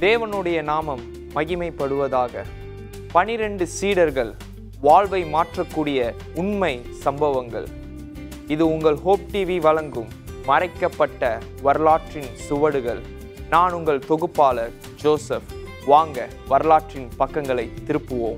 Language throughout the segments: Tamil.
தேவனுடைய நாமம் மகிமைப்படுவதாக பனிரெண்டு சீடர்கள் வாழ்வை மாற்றக்கூடிய உண்மை சம்பவங்கள் இது உங்கள் ஹோப் டிவி வழங்கும் மறைக்கப்பட்ட வரலாற்றின் சுவடுகள் நான் உங்கள் தொகுப்பாளர் ஜோசப் வாங்க வரலாற்றின் பக்கங்களை திருப்புவோம்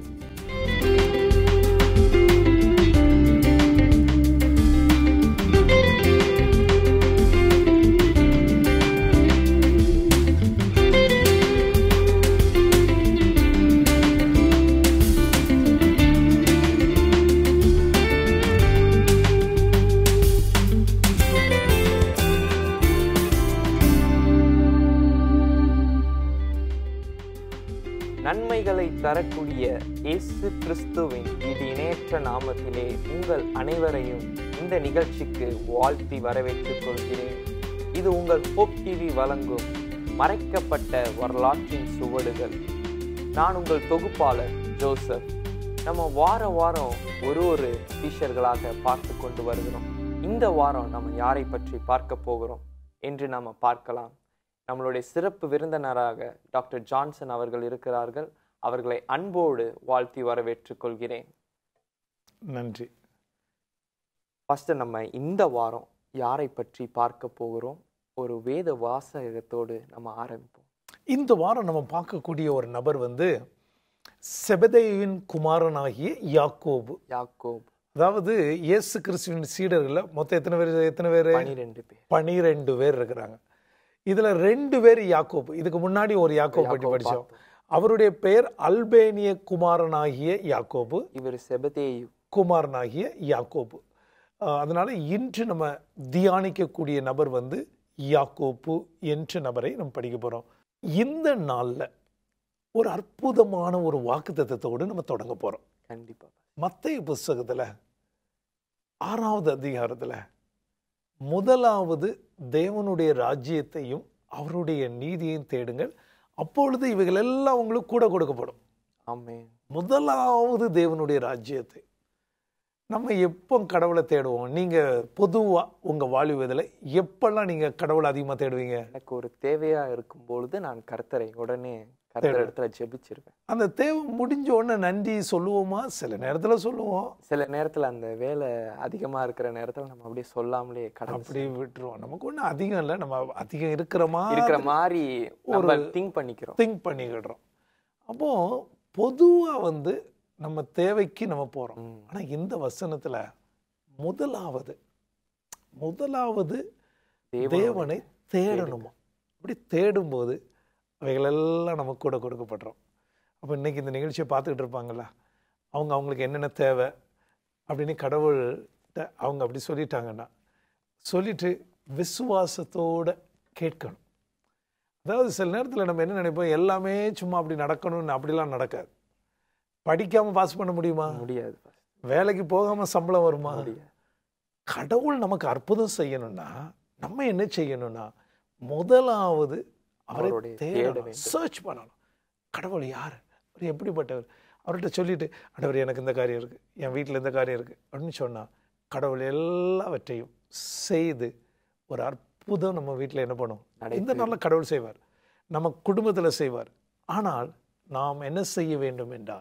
நன்மைகளை தரக்கூடிய இயேசு கிறிஸ்துவின் இது இணையற்ற நாமத்திலே உங்கள் அனைவரையும் இந்த நிகழ்ச்சிக்கு வாழ்த்தி வரவேற்றுக் கொள்கிறேன் இது உங்கள் ஹோப் டிவி வழங்கும் மறைக்கப்பட்ட வரலாற்றின் சுவடுகள் நான் உங்கள் தொகுப்பாளர் ஜோசப் நம்ம வார வாரம் ஒரு ஒரு டீச்சர்களாக பார்த்து கொண்டு வருகிறோம் இந்த வாரம் நம்ம யாரை பற்றி பார்க்க போகிறோம் என்று நாம பார்க்கலாம் நம்மளுடைய சிறப்பு விருந்தினராக டாக்டர் ஜான்சன் அவர்கள் இருக்கிறார்கள் அவர்களை அன்போடு வாழ்த்தி வரவேற்றுக் கொள்கிறேன் நன்றி ஃபர்ஸ்ட் நம்ம இந்த வாரம் யாரை பற்றி பார்க்க போகிறோம் ஒரு வேத வாசகத்தோடு நம்ம ஆரம்பிப்போம் இந்த வாரம் நம்ம பார்க்கக்கூடிய ஒரு நபர் வந்து செபதேவின் குமாரனாகிய யாக்கோபு யாக்கோப் அதாவது இயேசு கிறிஸ்துவின் சீடர்களில் மொத்தம் எத்தனை பேர் எத்தனை பேர் பனிரெண்டு பேர் பனிரெண்டு பேர் இருக்கிறாங்க இதுல ரெண்டு பேர் யாக்கோபு இதுக்கு முன்னாடி ஒரு யாக்கோபு பற்றி யாக்கோபு படிச்சோம் அவருடைய பெயர் அல்பேனிய குமாரனாகிய யாக்கோபு இவர் செபதேயு குமாரனாகிய யாக்கோபு அஹ் அதனால இன்று நம்ம தியானிக்கக்கூடிய நபர் வந்து யாக்கோப்பு என்ற நபரை நம்ம படிக்க போறோம் இந்த நாள்ல ஒரு அற்புதமான ஒரு வாக்குத்தத்தத்தோடு நம்ம தொடங்க போறோம் கண்டிப்பா மத்தேயு புஸ்தகத்துல ஆறாவது அதிகாரத்துல முதலாவது தேவனுடைய ராஜ்யத்தையும் அவருடைய நீதியையும் தேடுங்கள் அப்பொழுது இவைகள் எல்லாம் உங்களுக்கு கூட கொடுக்கப்படும் ஆமென் முதலாவது தேவனுடைய ராஜ்யத்தை நம்ம எப்போ கடவுளை தேடுவோம் நீங்க பொதுவா உங்க வாழ்வதில் எப்பெல்லாம் நீங்க கடவுளை அதிகமா தேடுவீங்க எனக்கு ஒரு தேவையா இருக்கும் பொழுது நான் கர்த்தரை உடனே கர்த்தர் இடத்துல ஜெபிச்சிருவேன் அந்த தேவை முடிஞ்ச உடனே நன்றி சொல்லுவோமா சில நேரத்துல சொல்லுவோம் சில நேரத்துல அந்த வேலை அதிகமா இருக்கிற நேரத்துல நம்ம அப்படியே சொல்லாமலே கடந்து அப்படி விட்டுருவோம் நமக்கு ஒன்றும் அதிகம் இல்லை நம்ம அதிகம் இருக்கிற மாதிரி இருக்கிற மாதிரி நம்ம திங்க் பண்ணிக்கிறோம் திங்க் பண்ணிக்கிடுறோம் அப்போ பொதுவா வந்து நம்ம தேவைக்கு நம்ம போறோம் ம். ஆனா இந்த வசனத்துல முதலாவது முதலாவது தேவனுடைய தேவனை தேடணுமா அப்படி தேடும்போது அவைகளெல்லாம் நமக்கு கூட கொடுக்கப்படுறோம் அப்போ இன்னைக்கு இந்த நிகழ்ச்சியை பார்த்துக்கிட்டு இருப்பாங்கல்ல அவங்க அவங்களுக்கு என்னென்ன தேவை அப்படின்னு கடவுள்கிட்ட அவங்க அப்படி சொல்லிட்டாங்கன்னா சொல்லிட்டு விசுவாசத்தோட கேட்கணும் அதாவது சில நேரத்தில் நம்ம என்ன நினைப்போம் எல்லாமே சும்மா அப்படி நடக்கணும்னு அப்படிலாம் நடக்காது படிக்காம பாஸ் பண்ண முடியுமா முடியாது வேலைக்கு போகாம சம்பளம் வருமா முடியாது கடவுள் நமக்கு அற்புதம் செய்யணும்னா நம்ம என்ன செய்யணும்னா முதலாவது அவரை அவருடைய தேட தேடணும் வேண்டும். சர்ச் பண்ணணும் கடவுள் யார் அவர் எப்படிப்பட்டவர் அவர்கிட்ட சொல்லிட்டு ஆண்டவர் எனக்கு இந்த காரியம் இருக்கு என் வீட்டில் இந்த காரியம் இருக்கு அப்படின்னு சொன்னா கடவுள் எல்லாவற்றையும் செய்து ஒரு அற்புதம் நம்ம வீட்டில் என்ன பண்ணும் நடைபெறும். இந்த நாளில் கடவுள் செய்வார் நம்ம குடும்பத்தில் செய்வார் ஆனால் நாம் என்ன செய்ய வேண்டும் என்றால்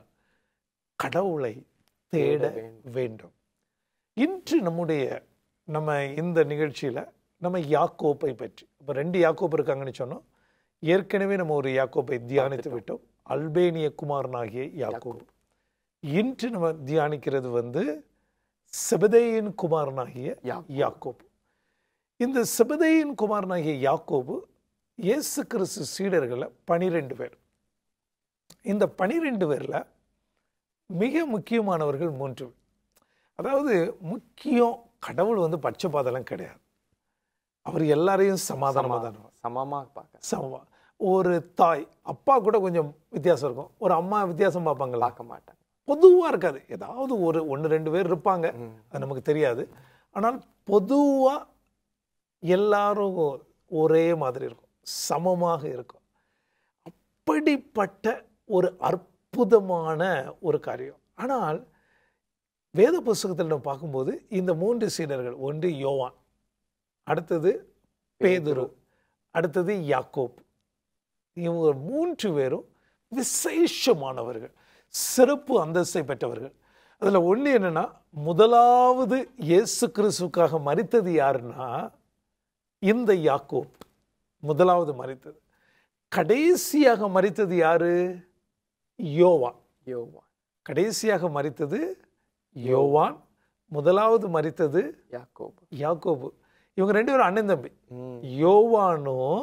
கடவுளை தேட தேட வேண்டும். வேண்டும் இன்று நம்முடைய நம்ம இந்த நிகழ்ச்சியில நம்ம யாக்கோப்பை பற்றி இப்போ ரெண்டு யாக்கோப்பு இருக்காங்கன்னு சொன்னோம் ஏற்கனவே நம்ம ஒரு யாக்கோப்பை தியானித்து விட்டோம் அல்பேனிய குமாரனாகிய யாக்கோப்பு இன்று நம்ம தியானிக்கிறது வந்து செபதேயின் குமாரனாகிய யாக்கோபு. யாக்கோபு இந்த செபதேயின் குமாரனாகிய யாக்கோபு இயேசு கிறிஸ்து சீடர்களில் பனிரெண்டு பேர் இந்த பனிரெண்டு பேர்ல மிக முக்கியமானவர்கள் மூன்று பேர். அதாவது முக்கியம் கடவுள் வந்து பட்சபாதெல்லாம் கிடையாது அவர் எல்லாரையும் சமாதானமாக தான் இருப்பார். சமமா பார்க்க சமமா ஒரு தாய் அப்பா கூட கொஞ்சம் வித்தியாசம் இருக்கும் ஒரு அம்மா வித்தியாசம் பார்ப்பாங்களா பார்க்க மாட்டாங்க பொதுவா இருக்காது ஏதாவது ஒரு ஒன்று ரெண்டு பேர் இருப்பாங்க ம். அது நமக்கு தெரியாது ஆனால் பொதுவா எல்லாரும் ஒரே மாதிரி இருக்கும் சமமாக இருக்கும் அப்படிப்பட்ட ஒரு அற்புதமான ஒரு காரியம் ஆனால் வேத புஸ்தகத்தில் நம்ம பார்க்கும்போது இந்த மூன்று சீடர்கள் ஒன்று யோவான் அடுத்தது பேதுரு அடுத்தது யாக்கோப் இவங்க மூன்று பேரும் விசேஷமானவர்கள் சிறப்பு அந்தஸ்தை பெற்றவர்கள் அதுல ஒண்ணு என்னன்னா முதலாவது இயேசு கிறிஸ்துக்காக மரித்தது யாருன்னா இந்த யாக்கோப் முதலாவது மரித்தது கடைசியாக மரித்தது யாரு யோவான் யோவான் கடைசியாக மரித்தது யோவான் முதலாவது மரித்தது யாக்கோபு யாக்கோபு இவங்க ரெண்டு பேரும் அண்ணன் தம்பி ம், யோவானும்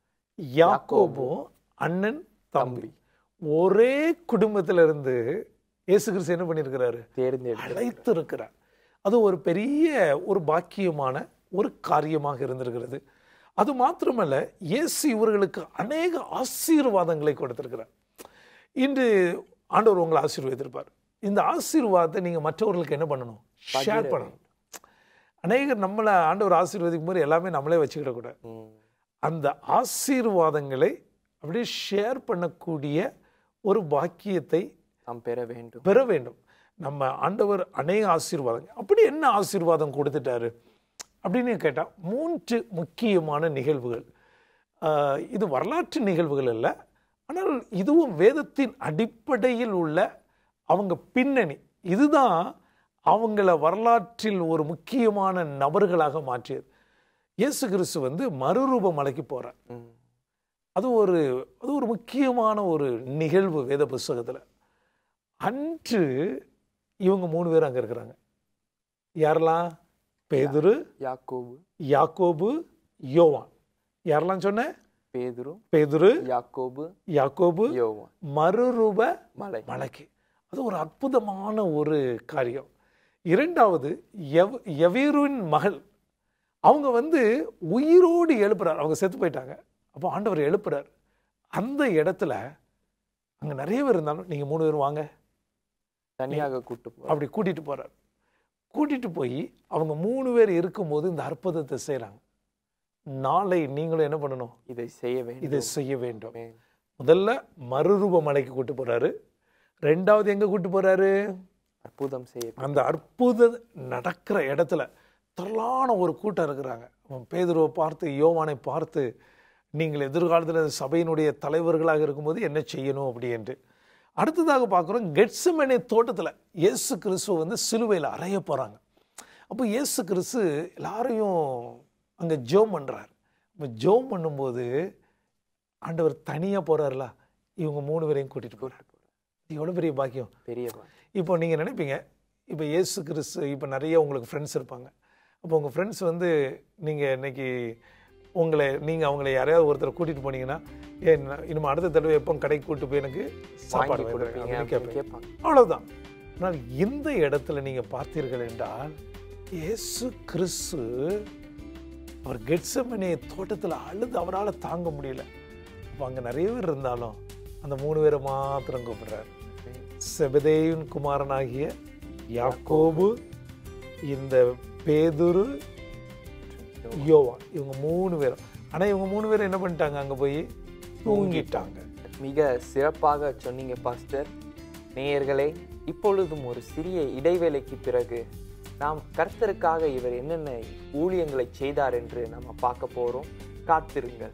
யாக்கோபும் அண்ணன் தம்பி தம்பி ஒரே குடும்பத்துல இருந்து இயேசு கிறிஸ்து என்ன பண்ணியிருக்கிறாரு தேர்ந்தெடுத்து அழைத்து இருக்கிறார் அது ஒரு பெரிய ஒரு பாக்கியமான ஒரு காரியமாக இருந்திருக்கிறது அது மாத்திரமல்ல இயேசு இவர்களுக்கு அநேக ஆசீர்வாதங்களை கொடுத்திருக்கிறார் இன்று ஆண்டவர் உங்களை ஆசீர்வதித்திருப்பார் இந்த ஆசீர்வாதத்தை நீங்க மற்றவர்களுக்கு என்ன பண்ணணும் ஷேர் பண்ணணும் அநேகர் நம்மளை ஆண்டவர் ஆசீர்வதிக்கும் போது எல்லாமே நம்மளே வச்சுக்கிடக்கூடாது ம், அந்த ஆசீர்வாதங்களை அப்படியே ஷேர் பண்ணக்கூடிய ஒரு பாக்கியத்தை நாம் பெற வேண்டும் பெற வேண்டும் நம்ம ஆண்டவர் அநேக ஆசீர்வாதங்கள் அப்படி என்ன ஆசீர்வாதம் கொடுத்துட்டாரு அப்படின்னு கேட்டா மூன்று முக்கியமான நிகழ்வுகள் ஆஹ் இது வரலாற்று நிகழ்வுகள் அல்ல ஆனால் இதுவும் வேதத்தின் அடிப்படையில் உள்ள அவங்க பின்னணி இதுதான் அவங்கள வரலாற்றில் ஒரு முக்கியமான நபர்களாக மாற்றியது இயேசு கிறிஸ்து வந்து மறுரூப மலைக்கு போறார் ம், அது ஒரு அது ஒரு முக்கியமான ஒரு நிகழ்வு வேத புஸ்தகத்துல அன்று இவங்க மூணு பேர் அங்க இருக்கிறாங்க யாரெல்லாம் பேதுரு யாக்கோபு யாக்கோபு யோவான் யாரெல்லாம் சொன்ன பேதுரு பேதுரு யாக்கோபு யாக்கோபு யோவான் மறுரூப மலை மலைக்கு அது ஒரு அற்புதமான ஒரு காரியம் இரண்டாவது எவ் எவீருவின் மகள் அவங்க வந்து உயிரோடு எழுப்புறார் அவங்க செத்து போயிட்டாங்க அப்போ ஆண்டவர் எழுப்புறார் அந்த இடத்துல அங்க நிறைய பேர் இருந்தாலும் நீங்க மூணு பேர் வாங்க தனியாக கூட்டு போ அப்படி கூட்டிட்டு போறார் கூட்டிட்டு போய் அவங்க மூணு பேர் இருக்கும்போது இந்த அற்புதத்தை செய்றாங்க நாளை நீங்களும் என்ன பண்ணணும் இதை செய்ய வேண்டும் இதை செய்ய வேண்டும் ஆமென். முதல்ல மறுரூப மலைக்கு கூட்டு போறாரு ரெண்டாவது எங்க கூட்டு போறாரு அற்புதம் செய்ய அந்த அற்புதம் நடக்கிற இடத்துல திரளான ஒரு கூட்டம் இருக்கிறாங்க அவன் பேதுருவை பார்த்து யோவானை பார்த்து நீங்கள் எதிர்காலத்தில் சபையினுடைய தலைவர்களாக இருக்கும்போது என்ன செய்யணும் அப்படி என்று அடுத்ததாக பார்க்குறோம் கெட்சமனே தோட்டத்தில் இயேசு கிறிஸ்துவ வந்து சிலுவையில் அறைய போகிறாங்க அப்போ இயேசு கிறிஸ்து எல்லாரையும் அங்கே ஜோம் பண்ணுறார் இப்போ ஜோம் பண்ணும்போது ஆண்டவர் தனியாக போகிறார்ல இவங்க மூணு பேரையும் கூட்டிகிட்டு போகிறார் எவ்வளோ பெரிய பாக்கியம் பெரிய பாக்கியம். இப்போ நீங்கள் நினைப்பீங்க இப்போ இயேசு கிறிஸ்து இப்போ நிறைய உங்களுக்கு ஃப்ரெண்ட்ஸ் இருப்பாங்க அப்போ உங்கள் ஃப்ரெண்ட்ஸ் வந்து நீங்கள் இன்னைக்கு உங்களை நீங்கள் அவங்களை யாரையாவது ஒருத்தரை கூட்டிகிட்டு போனீங்கன்னா ஏன் இனிமே அடுத்த தடவை எப்போ கடைக்கு கூட்டிட்டு போய் எனக்கு சாப்பாடு வாங்கி வாங்கி கொடுப்பீங்க அப்படின்னு அப்படின்னு கேட்பேன் கேட்பாங்க அவ்வளவுதான் ஆனால் இந்த இடத்துல நீங்க பார்த்தீர்கள் என்றால் இயேசு கிறிஸ்து அவர் கெட்சமனே தோட்டத்துல அழுது அவரால் தாங்க முடியல அப்போ அங்க நிறைய பேர் இருந்தாலும் அந்த மூணு பேரை மாத்திரம் கூப்பிடுறாரு செபதேயின் குமாரனாகிய யாக்கோபு இந்த பேதுரு யோவான் இவங்க மூணு பேரும் ஆனா இவங்க மூணு பேரும் என்ன பண்ணிட்டாங்க அங்க போய் தூங்கிட்டாங்க மிக சிறப்பாக சொன்னீங்க பாஸ்டர் நேயர்களே இப்பொழுதும் ஒரு சிறிய இடைவேளைக்கு பிறகு நாம் கர்த்தருக்காக இவர் என்னென்ன ஊழியங்களை செய்தார் என்று நம்ம பார்க்க போறோம் காத்திருங்கள்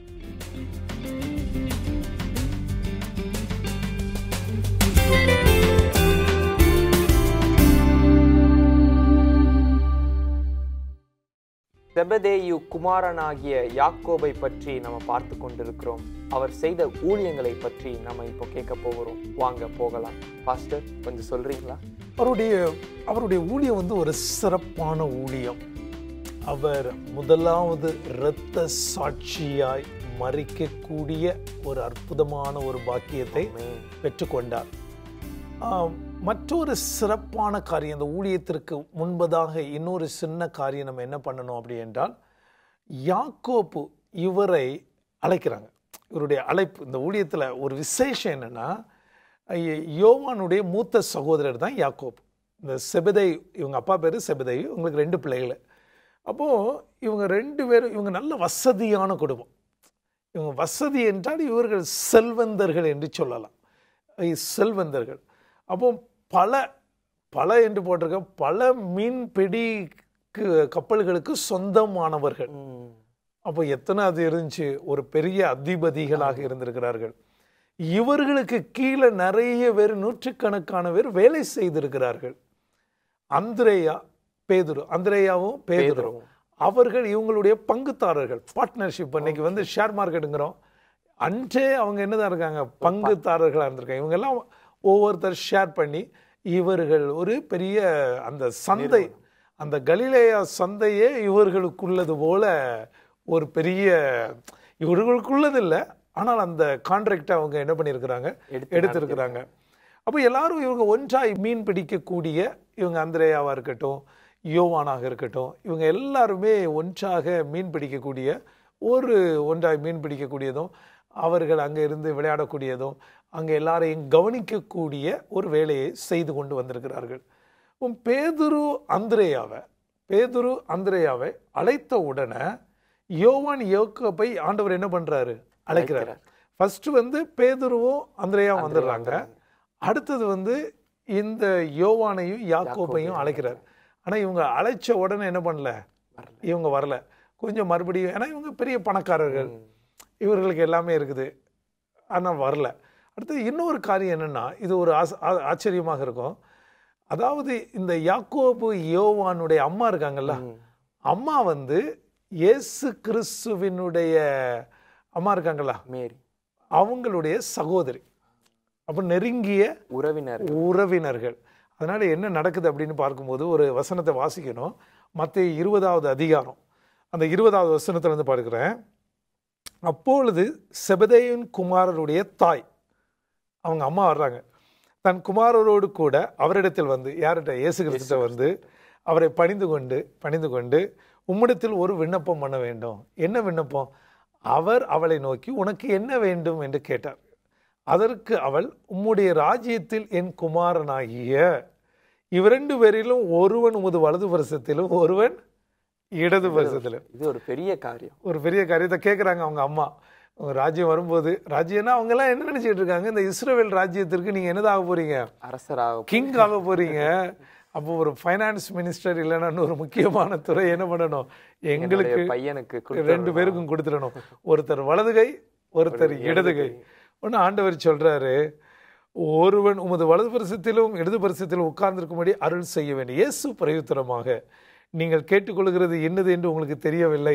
செபதேயு குமாரனாகிய யாக்கோபை பற்றி நம்ம பார்த்து கொண்டிருக்கிறோம் அவர் செய்த ஊழியங்களை பற்றி நம்ம இப்போ கேட்க போகிறோம் வாங்க போகலாம் பாஸ்டர் கொஞ்சம் சொல்றீங்களா அவருடைய அவருடைய ஊழியம் வந்து ஒரு சிறப்பான ஊழியம் அவர் முதலாவது இரத்த சாட்சியாய் மறிக்கக்கூடிய ஒரு அற்புதமான ஒரு பாக்கியத்தை ஆமென். பெற்றுக்கொண்டார் ஆம், மற்றொரு சிறப்பான காரியம் இந்த ஊழியத்திற்கு முன்பதாக இன்னொரு சின்ன காரியம் நம்ம என்ன பண்ணணும் அப்படி என்றால் யாக்கோப்பு இவரை அழைக்கிறாங்க இவருடைய அழைப்பு இந்த ஊழியத்தில் ஒரு விசேஷம் என்னன்னா ஐய- யோவானுடைய மூத்த சகோதரர் தான் யாக்கோப்பு இந்த செபதை இவங்க அப்பா பேர் செபதை இவங்களுக்கு ரெண்டு பிள்ளைகள் அப்போது இவங்க ரெண்டு பேரும் இவங்க நல்ல வசதியான குடும்பம் இவங்க வசதி என்றால் இவர்கள் செல்வந்தர்கள் என்று சொல்லலாம் ஐ, செல்வந்தர்கள் அப்போ பல பல என்று போட்டிருக்க பல மீன்பிடி கு- கப்பல்களுக்கு சொந்தமானவர்கள் ம். அப்போ எத்தனை அது இருந்துச்சு ஒரு பெரிய அதிபதிகளாக இருந்திருக்கிறார்கள் இவர்களுக்கு கீழே நிறைய பேர் நூற்றுக்கணக்கான பேர் வேலை செய்திருக்கிறார்கள் அந்திரேயா பேதுரு அந்திரேயாவும் பேதுரு பேதுருவும். அவர்கள் இவங்களுடைய பங்குதாரர்கள் பார்ட்னர்ஷிப் இன்னைக்கு வந்து ஷேர் மார்க்கெட்டுங்கிறோம் அன்றே அவங்க என்னதான் இருக்காங்க பங்குதாரர்களாக இருந்திருக்காங்க இவங்க எல்லாம் ஒவ்வொருத்தர் ஷேர் பண்ணி இவர்கள் ஒரு பெரிய அந்த சந்தை அந்த கலிலேயா சந்தையே இவர்களுக்குள்ளது போல ஒரு பெரிய இவர்களுக்குள்ளது இல்லை ஆனால் அந்த கான்ட்ராக்டை அவங்க என்ன பண்ணியிருக்கிறாங்க எடுத்து எடுத்திருக்கிறாங்க அப்போ எல்லாரும் இவங்க ஒன்றாய் மீன் பிடிக்கக்கூடிய இவங்க அந்திரேயாவா இருக்கட்டும் யோவானாக இருக்கட்டும் இவங்க எல்லாருமே ஒன்றாக மீன் பிடிக்கக்கூடிய ஒரு ஒன்றாய் மீன் பிடிக்கக்கூடியதும் அவர்கள் அங்கே இருந்து விளையாடக்கூடியதும் அங்கே எல்லாரையும் கவனிக்கக்கூடிய ஒரு வேலையை செய்து கொண்டு வந்திருக்கிறார்கள் உம் பேதுரு அந்திரேயாவை பேதுரு அந்திரேயாவை அழைத்த உடனே யோவான் யோக்கப்பை ஆண்டவர் என்ன பண்றாரு அழைக்கிறாரு ஃபர்ஸ்ட் வந்து பேதுருவும் அந்திரேயாவும் வந்துடுறாங்க அடுத்தது வந்து இந்த யோவானையும் யாக்கோப்பையும் அழைக்கிறார் ஆனா இவங்க அழைச்ச உடனே என்ன பண்ணல வரல. இவங்க வரல கொஞ்சம் மறுபடியும் ஏன்னா இவங்க பெரிய பணக்காரர்கள் இவர்களுக்கு எல்லாமே இருக்குது ஆனா வரல அடுத்து இன்னொரு காரியம் என்னன்னா இது ஒரு ஆச- ஆ- ஆச்சரியமாக இருக்கும் அதாவது இந்த யாக்கோபு யோவானுடைய அம்மா இருக்காங்கல்ல ம். அம்மா வந்து இயேசு கிறிஸ்துவினுடைய அம்மா இருக்காங்களா மேரி அவங்களுடைய சகோதரி அப்போ நெருங்கிய உறவினர் உறவினர்கள் அதனால என்ன நடக்குது அப்படின்னு பார்க்கும்போது ஒரு வசனத்தை வாசிக்கணும் மற்ற இருபதாவது அதிகாரம் அந்த இருபதாவது வசனத்துல இருந்து பார்க்கிறேன் அப்பொழுது செபதேயின் குமாரருடைய தாய் அவங்க அம்மா வர்றாங்க தன் குமாரரோடு கூட அவரிடத்தில் வந்து யார்கிட்ட இயேசு கிறிஸ்துட்ட வந்து அவரை பணிந்து கொண்டு பணிந்து கொண்டு உம்மிடத்தில் ஒரு விண்ணப்பம் பண்ண வேண்டும் என்ன விண்ணப்பம் அவர் அவளை நோக்கி உனக்கு என்ன வேண்டும் என்று கேட்டார் அதற்கு அவள் உம்முடைய ராஜ்யத்தில் என் குமாரனாகிய இவரெண்டு பேரிலும் ஒருவன் உமது வலது பரிசத்திலும் ஒருவன் இடது பரிசத்திலும் இது ஒரு பெரிய காரியம் ஒரு பெரிய காரியத்தை கேட்குறாங்க அவங்க அம்மா உங்க ராஜ்யம் வரும்போது ராஜ்யம்னா அவங்க எல்லாம் என்ன நினைச்சிட்டு இருக்காங்க இந்த இஸ்ரேல் ராஜ்யத்திற்கு நீங்க என்னதாக போறீங்க அரசராக கிங் ஆக போறீங்க அப்போ ஒரு ஃபைனான்ஸ் மினிஸ்டர் இல்லைன்னா ஒரு முக்கியமான துறை என்ன பண்ணணும் எங்களுக்கு என்னுடைய பையனுக்கு கொடுத்து ரெண்டு பேருக்கும் கொடுத்துடணும் ஒருத்தர் வலது கை ஒருத்தர் இடது கை ஒன்று ஆண்டவர் சொல்றாரு ஒருவன் உமது வலது பரிசத்திலும் இடது பரிசத்திலும் உட்கார்ந்திருக்கும்படி அருள் செய்ய வேண்டும் இயேசு பிரயுத்தரமாக நீங்கள் கேட்டுக்கொள்கிறது என்னது என்று உங்களுக்கு தெரியவில்லை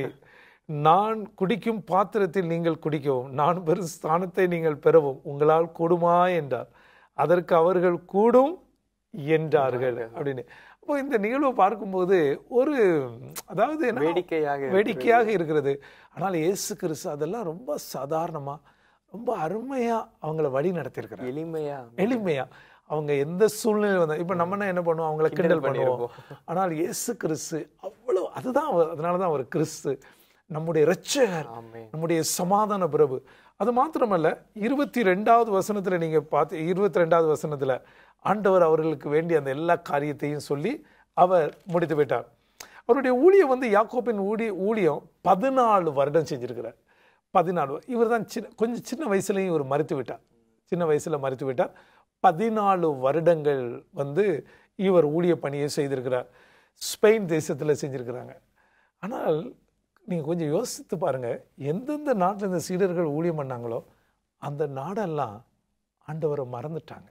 நான் குடிக்கும் பாத்திரத்தில் நீங்கள் குடிக்கவும் நான் பெறும் ஸ்தானத்தை நீங்கள் பெறவும் உங்களால் கூடுமா என்றார் அதற்கு அவர்கள் கூடும் என்றார்கள் அப்படின்னு அப்போ இந்த நிகழ்வை பார்க்கும்போது ஒரு அதாவது என்ன வேடிக்கையாக வேடிக்கையாக இருக்கிறது ஆனால் இயேசு கிறிஸ்து அதெல்லாம் ரொம்ப சாதாரணமா ரொம்ப அருமையா அவங்கள வழி நடத்தியிருக்கிறார் எளிமையா எளிமையா அவங்க எந்த சூழ்நிலை வந்தா இப்ப நம்ம என்ன பண்ணுவோம் அவங்கள கிண்டல் பண்ணுவோம் ஆனால் இயேசு கிறிஸ்து அவ்வளவு அதுதான் அவர் அதனால தான் அவர் கிறிஸ்து நம்முடைய இரட்சகர் ஆமே நம்முடைய சமாதான பிரபு அது மாத்திரமல்ல இருபத்தி ரெண்டாவது வசனத்துல நீங்க பார்த்து இருபத்தி ரெண்டாவது வசனத்துல ஆண்டவர் அவர்களுக்கு வேண்டிய அந்த எல்லா காரியத்தையும் சொல்லி அவர் முடித்து விட்டார் அவருடைய ஊழியம் வந்து யாக்கோப்பின் ஊழிய ஊழியம் பதினாலு வருடம் செஞ்சிருக்கிறார் பதினாலு இவர் தான் சின்ன கொஞ்சம் சின்ன வயசுலையும் இவர் மறுத்து விட்டார் சின்ன வயசுல மறுத்து விட்டார் பதினாலு வருடங்கள் வந்து இவர் ஊழிய பணியை செய்திருக்கிறார் ஸ்பெயின் தேசத்துல செஞ்சிருக்கிறாங்க ஆனால் நீங்க கொஞ்சம் யோசித்து பாருங்க எந்தெந்த நாட்டில் இந்த சீடர்கள் ஊழியம் பண்ணாங்களோ அந்த நாடெல்லாம் ஆண்டவரை மறந்துட்டாங்க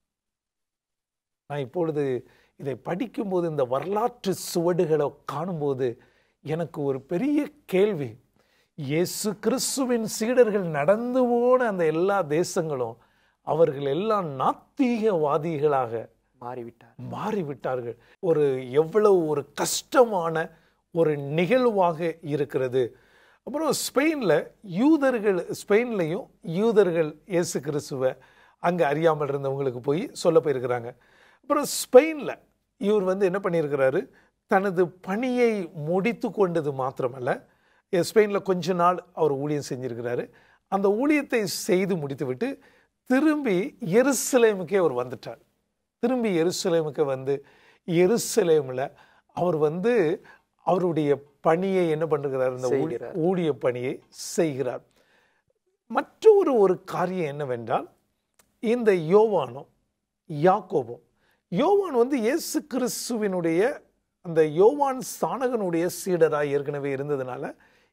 நான் இப்பொழுது இதை படிக்கும்போது இந்த வரலாற்று சுவடுகளை காணும்போது எனக்கு ஒரு பெரிய கேள்வி இயேசு கிறிஸ்துவின் சீடர்கள் நடந்து போன அந்த எல்லா தேசங்களும் அவர்கள் எல்லாம் நாத்திகவாதிகளாக மாறிவிட்டார் மாறிவிட்டார்கள் ஒரு எவ்வளவு ஒரு கஷ்டமான ஒரு நிகழ்வாக இருக்கிறது அப்புறம் ஸ்பெயினில் யூதர்கள் ஸ்பெயின்லையும் யூதர்கள் இயேசு கிறிஸ்துவை அங்கே அறியாமல் இருந்தவங்களுக்கு போய் சொல்ல போயிருக்கிறாங்க அப்புறம் ஸ்பெயினில் இவர் வந்து என்ன பண்ணியிருக்கிறாரு தனது பணியை முடித்து கொண்டது மாத்திரமல்ல ஸ்பெயினில் கொஞ்ச நாள் அவர் ஊழியம் செஞ்சிருக்கிறாரு அந்த ஊழியத்தை செய்து முடித்துவிட்டு திரும்பி எருசலேமுக்கே அவர் வந்துட்டார் திரும்பி எருசலேமுக்கு வந்து எருசலேமில் அவர் வந்து அவருடைய பணியை என்ன பண்ணுகிறார் இந்த ஊழி- செய்கிறார். ஊழிய பணியை செய்கிறார் மற்றொரு ஒரு காரியம் என்னவென்றால் இந்த யோவானும் யாக்கோபும் யோவான் வந்து இயேசு கிறிஸ்துவினுடைய அந்த யோவான் ஸ்தானகனுடைய சீடராய் ஏற்கனவே இருந்ததுனால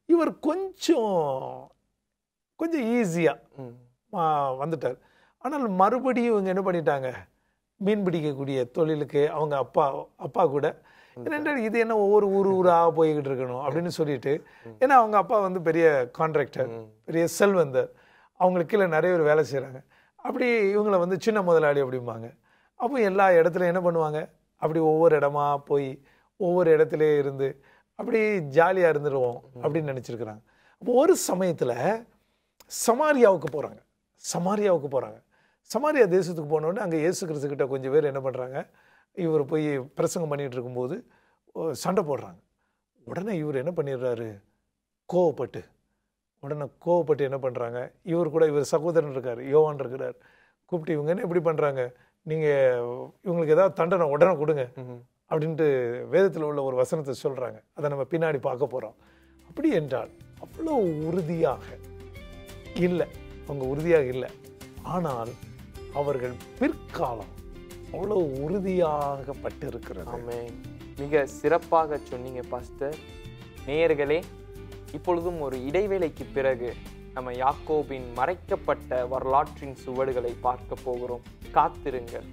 இவர் கொஞ்சம் கொஞ்சம் ஈஸியாக ம். வந்துட்டார் ஆனால் மறுபடியும் இவங்க என்ன பண்ணிட்டாங்க மீன் பிடிக்கக்கூடிய தொழிலுக்கு அவங்க அப்பா அப்பா கூட என்னென்றால் இது என்ன ஒவ்வொரு ஊர் ஊராக போய்கிட்டு இருக்கணும் அப்படின்னு சொல்லிட்டு ஏன்னா அவங்க அப்பா வந்து பெரிய கான்ட்ராக்டர் ம். பெரிய செல்வந்தர் அவங்களுக்கு கீழே நிறைய பேர் வேலை செய்கிறாங்க அப்படி இவங்கள வந்து சின்ன முதலாளி அப்படிம்பாங்க அப்போ எல்லா இடத்துலையும் என்ன பண்ணுவாங்க அப்படி ஒவ்வொரு இடமா போய் ஒவ்வொரு இடத்துல இருந்து அப்படி ஜாலியாக இருந்துருவோம் அப்படின்னு நினச்சிருக்கிறாங்க அப்போ ஒரு சமயத்தில் சமாரியாவுக்கு போகிறாங்க சமாரியாவுக்கு போகிறாங்க சமாரியா தேசத்துக்கு போனோடனே அங்கே இயேசு கிறிஸ்து கிட்ட கொஞ்சம் பேர் என்ன பண்ணுறாங்க இவர் போய் பிரசங்கம் பண்ணிட்டு இருக்கும்போது ஓ, சண்டை போடுறாங்க உடனே இவர் என்ன பண்ணிடுறாரு கோவப்பட்டு உடனே கோவப்பட்டு என்ன பண்ணுறாங்க இவர் கூட இவர் சகோதரன் இருக்கார் யோவான் இருக்கிறார் கூப்பிட்டு இவங்க என்ன இப்படி பண்ணுறாங்க நீங்கள் இவங்களுக்கு ஏதாவது தண்டனை உடனே கொடுங்க ம். அப்படின்ட்டு வேதத்தில் உள்ள ஒரு வசனத்தை சொல்கிறாங்க அதை நம்ம பின்னாடி பார்க்க போகிறோம் அப்படி என்றால் அவ்வளோ உறுதியாக இல்லை அவங்க உறுதியாக இல்லை ஆனால் அவர்கள் பிற்காலம் அவ்வளோ உறுதியாகப்பட்டு இருக்கிறது ஆமென் மிக சிறப்பாக சொன்னீங்க பாஸ்டர் நேயர்களே இப்பொழுதும் ஒரு இடைவேளைக்கு பிறகு நம்ம யாக்கோபின் மறைக்கப்பட்ட வரலாற்றின் சுவடுகளை பார்க்க போகிறோம் காத்திருங்கள்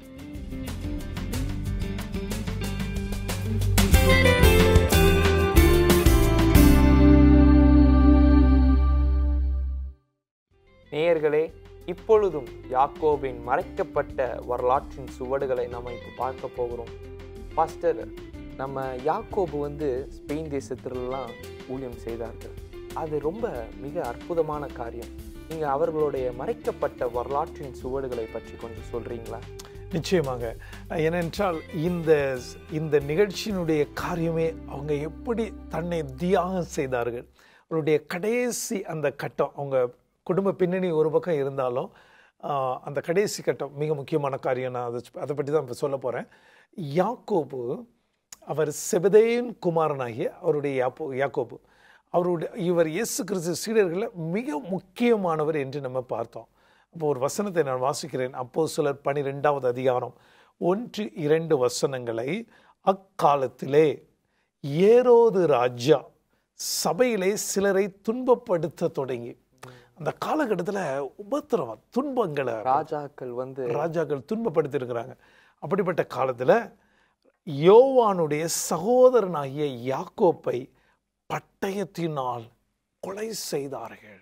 நேயர்களே இப்பொழுதும் யாக்கோபின் மறைக்கப்பட்ட வரலாற்றின் சுவடுகளை நம்ம இப்போ பார்க்க போகிறோம் பாஸ்டர் நம்ம யாக்கோபு வந்து ஸ்பெயின் தேசத்திலலாம் ஊழியம் செய்தார்கள் அது ரொம்ப மிக அற்புதமான காரியம் நீங்கள் அவர்களுடைய மறைக்கப்பட்ட வரலாற்றின் சுவடுகளை பற்றி கொஞ்சம் சொல்கிறீங்களா நிச்சயமாக ஏனென்றால் இந்த இந்த நிகழ்ச்சியினுடைய காரியமே அவங்க எப்படி தன்னை தியாகம் செய்தார்கள் அவருடைய கடைசி அந்த கட்டம் அவங்க குடும்ப பின்னணி ஒரு பக்கம் இருந்தாலும் ஆஹ், அந்த கடைசி கட்டம் மிக முக்கியமான காரியம் நான் அதை அதை பற்றி தான் இப்போ சொல்ல போகிறேன் யாக்கோபு அவர் செபதேயின் குமாரனாகிய அவருடைய யாப்போ யாக்கோபு அவருடைய இவர் இயேசு கிறிஸ்து சீடர்களில் மிக முக்கியமானவர் என்று நம்ம பார்த்தோம் அப்போ ஒரு வசனத்தை நான் வாசிக்கிறேன் அப்போ சிலர் பனிரெண்டாவது அதிகாரம் ஒன்று இரண்டு வசனங்களை அக்காலத்திலே ஏரோது ராஜா சபையிலே சிலரை துன்பப்படுத்த தொடங்கி அந்த காலகட்டத்தில் உபத்திரவம் துன்பங்களை ராஜாக்கள் வந்து ராஜாக்கள் துன்பப்படுத்தி இருக்கிறாங்க அப்படிப்பட்ட காலத்தில் யோவானுடைய சகோதரனாகிய யாக்கோப்பை பட்டயத்தினால் கொலை செய்தார்கள்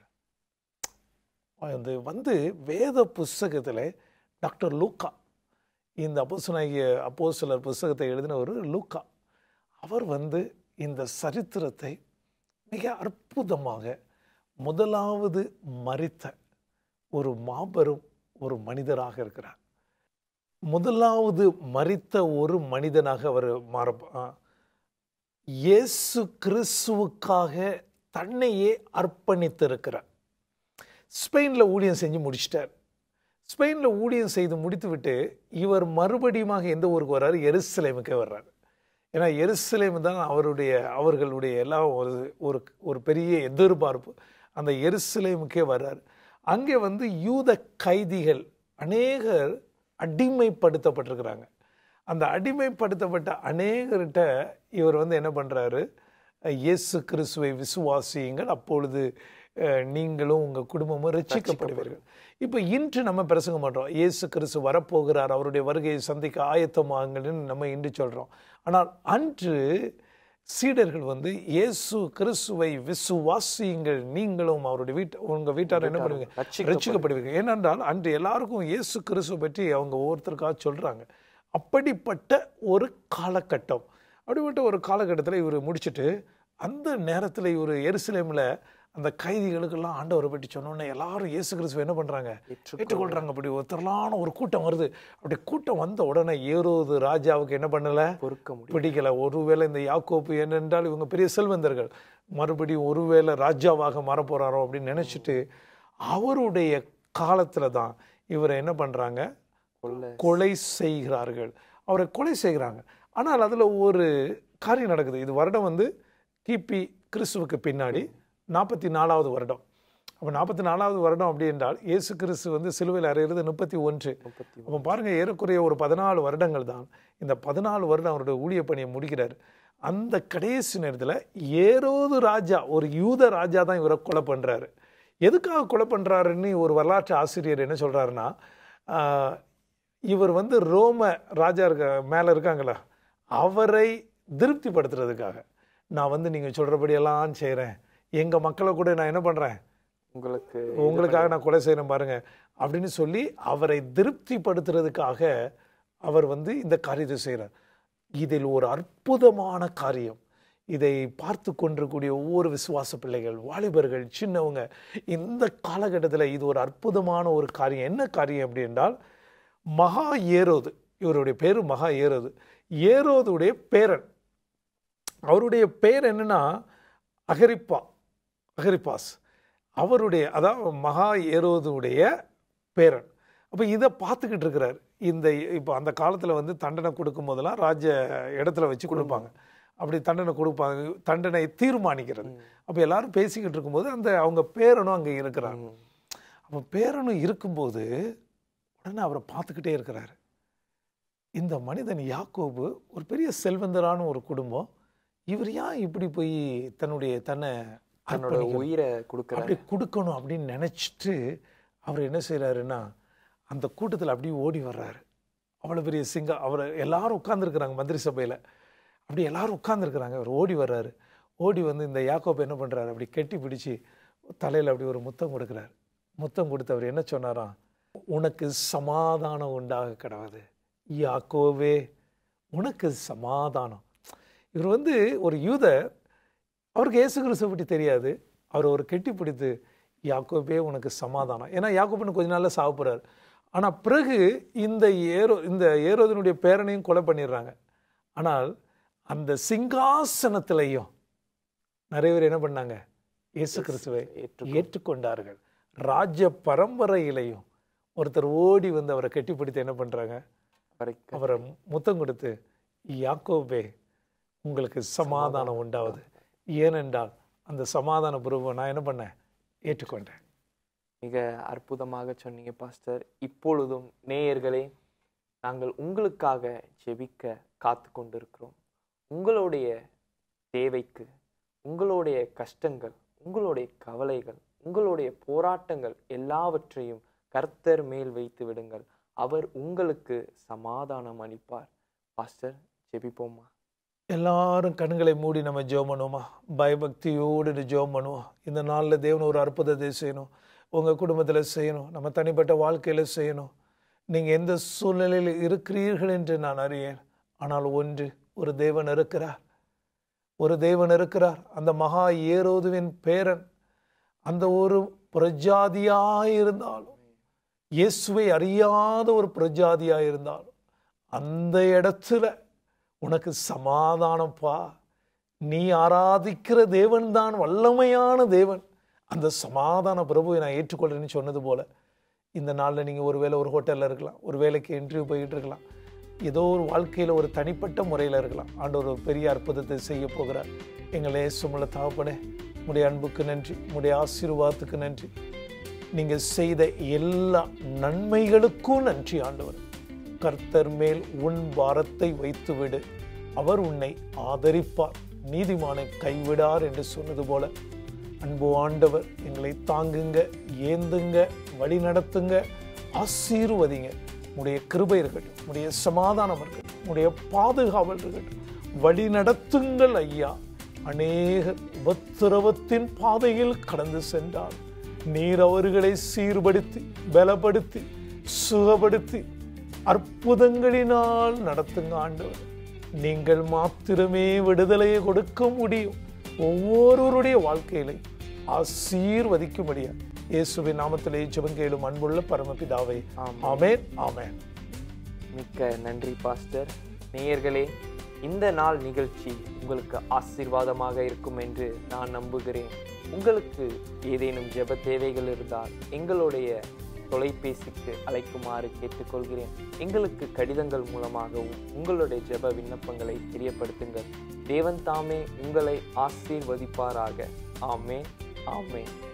அது வந்து வேத புஸ்தகத்தில் டாக்டர் லூக்கா இந்த அப்போசனாகிய அப்போ சிலர் புஸ்தகத்தை எழுதின ஒரு லூக்கா அவர் வந்து இந்த சரித்திரத்தை மிக அற்புதமாக முதலாவது மறித்த ஒரு மாபெரும் ஒரு மனிதராக இருக்கிறார் முதலாவது மறித்த ஒரு மனிதனாக அவர் மாற ஆ. இயேசு கிறிஸ்துவுக்காக தன்னையே அர்ப்பணித்திருக்கிறார் ஸ்பெயினில் ஊழியம் செஞ்சு முடிச்சிட்டார் ஸ்பெயினில் ஊழியம் செய்து முடித்துவிட்டு இவர் மறுபடியுமாக எந்த ஊருக்கு வர்றாரு எருசலேமுக்கே வர்றாரு ஏன்னா எருசலேம் தான் அவருடைய அவர்களுடைய எல்லாம் ஒரு ஒரு ஒரு பெரிய எதிர்பார்ப்பு அந்த எருசலேமுக்கே வர்றார் அங்கே வந்து யூத கைதிகள் அநேகர் அடிமைப்படுத்தப்பட்டிருக்கிறாங்க அந்த அடிமைப்படுத்தப்பட்ட அநேகர்கிட்ட இவர் வந்து என்ன பண்ணுறாரு இயேசு கிறிஸ்துவை விசுவாசியுங்கள் அப்பொழுது அஹ், நீங்களும் உங்கள் குடும்பமும் ரட்சிக்கப்படுவீர்கள் இப்போ இன்று நம்ம பிரசங்கம் பண்ணுறோம் இயேசு கிறிஸ்து வரப்போகிறார் அவருடைய வருகையை சந்திக்க ஆயத்தமாகுங்கள்னு நம்ம இன்று சொல்கிறோம் ஆனால் அன்று சீடர்கள் வந்து இயேசு கிறிஸ்துவை விசுவாசியுங்கள் நீங்களும் அவருடைய வீட்டு உங்கள் வீட்டார் என்ன பண்ணுவீங்க ரட்சிக்கப்படு- ரட்சிக்கப்படுவீங்க ஏனென்றால் அன்று எல்லாருக்கும் இயேசு கிறிஸ்துவ பற்றி அவங்க ஒவ்வொருத்தருக்காக சொல்கிறாங்க அப்படிப்பட்ட ஒரு காலகட்டம் அப்படிப்பட்ட ஒரு காலகட்டத்தில் இவர் முடிச்சிட்டு அந்த நேரத்தில் இவர் எருசலேமில் அந்த கைதிகளுக்கெல்லாம் ஆண்டவரை பற்றி சொன்னோன்னே எல்லாரும் இயேசு கிறிஸ்துவ என்ன பண்ணுறாங்க ஏற்றுக்கொள்கிறாங்க அப்படி ஒரு திரளான ஒரு கூட்டம் வருது அப்படி கூட்டம் வந்த உடனே ஏரோது ராஜாவுக்கு என்ன பண்ணலை பொறுக்க முடியும் பிடிக்கல ஒருவேளை இந்த யாக்கோப்பு என்னென்றால் இவங்க பெரிய செல்வந்தர்கள் மறுபடியும் ஒருவேளை ராஜாவாக மாறப் போறாரோ அப்படின்னு நினைச்சிட்டு அவருடைய காலத்துல தான் இவரை என்ன பண்றாங்க கொள்ள கொலை செய்கிறார்கள் அவரை கொலை செய்கிறாங்க ஆனால் அதுல ஒரு காரியம் நடக்குது இது வருடம் வந்து கிபி கிறிஸ்துவுக்கு பின்னாடி நாற்பத்தி நாலாவது வருடம் அப்போ நாற்பத்தி நாலாவது வருடம் அப்படி என்றால் இயேசு கிறிஸ்து வந்து சிலுவையில் அறையிறது முப்பத்தி ஒன்று முப்பத்தி அப்போ பாருங்க ஏறக்குறைய ஒரு பதினாலு வருடங்கள் தான் இந்த பதினாலு வருடம் அவருடைய ஊழிய பணியை முடிக்கிறார் அந்த கடைசி நேரத்தில் ஏரோது ராஜா ஒரு யூத ராஜா தான் இவரை கொலை பண்ணுறாரு எதுக்காக கொலை பண்ணுறாருன்னு ஒரு வரலாற்று ஆசிரியர் என்ன சொல்கிறாருன்னா இவர் வந்து ரோம ராஜா இருக்க மேலே இருக்காங்களா அவரை திருப்திப்படுத்துறதுக்காக நான் வந்து நீங்கள் சொல்கிறபடியெல்லாம் செய்கிறேன் எங்கள் மக்களை கூட நான் என்ன பண்ணுறேன் உங்களுக்கு உங்களுக்காக நான் கொலை செய்கிறேன் பாருங்க அப்படின்னு சொல்லி அவரை திருப்திப்படுத்துறதுக்காக அவர் வந்து இந்த காரியத்தை செய்கிறார் இதில் ஒரு அற்புதமான காரியம் இதை பார்த்து கொண்டிருக்கக்கூடிய ஒவ்வொரு விசுவாச பிள்ளைகள் வாலிபர்கள் சின்னவங்க இந்த காலகட்டத்தில் இது ஒரு அற்புதமான ஒரு காரியம் என்ன காரியம் அப்படி என்றால் மகா ஏரோது இவருடைய பேர் மகா ஏரோது ஏரோதுடைய பேரன் அவருடைய பேர் என்னன்னா அகரிப்பா அகரிப்பாஸ் அவருடைய அதாவது மகா ஏரோதுடைய பேரன் அப்போ இதை பார்த்துக்கிட்டு இருக்கிறார் இந்த இப்போ அந்த காலத்தில் வந்து தண்டனை கொடுக்கும் போதெல்லாம் ராஜ இடத்துல வச்சு கொடுப்பாங்க அப்படி தண்டனை கொடுப்பாங்க தண்டனை தீர்மானிக்கிறது அப்போ எல்லாரும் பேசிக்கிட்டு இருக்கும்போது அந்த அவங்க பேரனும் அங்கே இருக்கிறாங்க அப்போ பேரனும் இருக்கும்போது உடனே அவரை பார்த்துக்கிட்டே இருக்கிறாரு இந்த மனிதன் யாக்கோபு ஒரு பெரிய செல்வந்தரான ஒரு குடும்பம் இவர் ஏன் இப்படி போய் தன்னுடைய தன்னை தன்னோட உயிரை கொடுக்குறாரு அப்படி கொடுக்கணும் அப்படின்னு நினச்சிட்டு அவர் என்ன செய்கிறாருன்னா அந்த கூட்டத்தில் அப்படியே ஓடி வர்றாரு அவ்வளோ பெரிய சிங்க அவர் எல்லாரும் உட்காந்துருக்குறாங்க மந்திரி சபையில் அப்படி எல்லாரும் உட்காந்துருக்குறாங்க அவர் ஓடி வர்றாரு ஓடி வந்து இந்த யாக்கோப் என்ன பண்ணுறாரு அப்படி கெட்டி பிடிச்சி தலையில் அப்படி ஒரு முத்தம் கொடுக்குறாரு முத்தம் கொடுத்து அவர் என்ன சொன்னாராம் உனக்கு சமாதானம் உண்டாக கிடவாது யாக்கோவே உனக்கு சமாதானம் இவர் வந்து ஒரு யூதர் அவருக்கு இயேசு கிறிஸ்துவ பற்றி தெரியாது அவர் ஒரு கெட்டி பிடித்து யாக்கோபே உனக்கு சமாதானம் ஏன்னா யாக்கோபுன்னு கொஞ்ச நாளில் சாவ போகிறார் ஆனால் பிறகு இந்த ஏரோ இந்த ஏரோதனுடைய பேரனையும் கொலை பண்ணிடுறாங்க ஆனால் அந்த சிங்காசனத்திலையும் நிறைய பேர் என்ன பண்ணாங்க இயேசு கிறிஸ்துவை ஏற்று ஏற்றுக்கொண்டார்கள் ராஜ்ய பரம்பரையிலையும் ஒருத்தர் ஓடி வந்து அவரை கெட்டிப்பிடித்து என்ன பண்ணுறாங்க வரைக்கும் அவரை முத்தம் கொடுத்து யாக்கோபே உங்களுக்கு சமாதானம் உண்டாவது ஏனென்றால் அந்த சமாதான புருவம் நான் என்ன பண்ணேன் ஏற்றுக்கொண்டேன் மிக அற்புதமாக சொன்னீங்க பாஸ்டர் இப்பொழுதும் நேயர்களே நாங்கள் உங்களுக்காக ஜெபிக்க காத்து கொண்டிருக்கிறோம் உங்களுடைய தேவைக்கு உங்களுடைய கஷ்டங்கள் உங்களுடைய கவலைகள் உங்களுடைய போராட்டங்கள் எல்லாவற்றையும் கர்த்தர் மேல் வைத்து விடுங்கள் அவர் உங்களுக்கு சமாதானம் அளிப்பார் பாஸ்டர் ஜெபிப்போமா எல்லாரும் கண்களை மூடி நம்ம ஜெபம் பண்ணுவோமா பயபக்தியோடு ஜெபம் பண்ணுவோம் இந்த நாளில் தேவன் ஒரு அற்புதத்தை செய்யணும் உங்கள் குடும்பத்தில் செய்யணும் நம்ம தனிப்பட்ட வாழ்க்கையில் செய்யணும் நீங்கள் எந்த சூழ்நிலையில் இருக்கிறீர்கள் என்று நான் அறியேன் ஆனால் ஒன்று ஒரு தேவன் இருக்கிறார் ஒரு தேவன் இருக்கிறார் அந்த மகா ஏரோதுவின் பேரன் அந்த ஒரு பிரஜாதியாய் இருந்தாலும் இயேசுவை அறியாத ஒரு பிரஜாதியாய் இருந்தாலும் அந்த இடத்துல உனக்கு சமாதானப்பா நீ ஆராதிக்கிற தேவன் தான் வல்லமையான தேவன் அந்த சமாதான பிரபுவை நான் ஏற்றுக்கொள்றேன்னு சொன்னது போல இந்த நாளில் நீங்கள் ஒரு வேளை ஒரு ஹோட்டலில் இருக்கலாம் ஒரு வேலைக்கு இன்டர்வியூ போயிட்டு இருக்கலாம் ஏதோ ஒரு வாழ்க்கையில் ஒரு தனிப்பட்ட முறையில் இருக்கலாம் ஆண்டவர் ஒரு பெரிய அற்புதத்தை செய்ய போகிறார் எங்களே சுமல தாப்பனே உடைய அன்புக்கு நன்றி உடைய ஆசீர்வாதத்துக்கு நன்றி நீங்கள் செய்த எல்லா நன்மைகளுக்கும் நன்றி ஆண்டவர் கர்த்தர் மேல் உன் பாரத்தை வைத்துவிடு அவர் உன்னை ஆதரிப்பார் நீதிமானை கைவிடார் என்று சொன்னது போல அன்பு ஆண்டவர் எங்களை தாங்குங்க ஏந்துங்க வழி நடத்துங்க ஆசீர்வதிங்க உடைய கிருபை இருக்கட்டும் உடைய சமாதானம் இருக்கட்டும் உடைய பாதுகாவல் இருக்கட்டும் வழி நடத்துங்கள் ஐயா அநேக உபத்திரவத்தின் பாதையில் கடந்து சென்றார் நீர் அவர்களை சீர்படுத்தி பலப்படுத்தி சுகப்படுத்தி அற்புதங்களினால் நடத்துங்க ஆண்டவர் நீங்கள் மாத்திரமே விடுதலையை கொடுக்க முடியும் ஒவ்வொருவருடைய வாழ்க்கையிலே ஆசீர்வதிக்கும்படியா இயேசுவின் நாமத்திலே ஜெபங்கேளும் அன்புள்ள பரமபிதாவே ஆமென். ஆமென் ஆமென் மிக்க நன்றி பாஸ்டர் நேயர்களே இந்த நாள் நிகழ்ச்சி உங்களுக்கு ஆசீர்வாதமாக இருக்கும் என்று நான் நம்புகிறேன் உங்களுக்கு ஏதேனும் ஜெப தேவைகள் இருந்தால் எங்களுடைய தொலைபேசிக்கு அழைக்குமாறு கேட்டுக்கொள்கிறேன் எங்களுக்கு கடிதங்கள் மூலமாகவும் உங்களுடைய ஜெப விண்ணப்பங்களை தெரியப்படுத்துங்கள் தேவன் தாமே உங்களை ஆசீர்வதிப்பாராக ஆமென் ஆமென்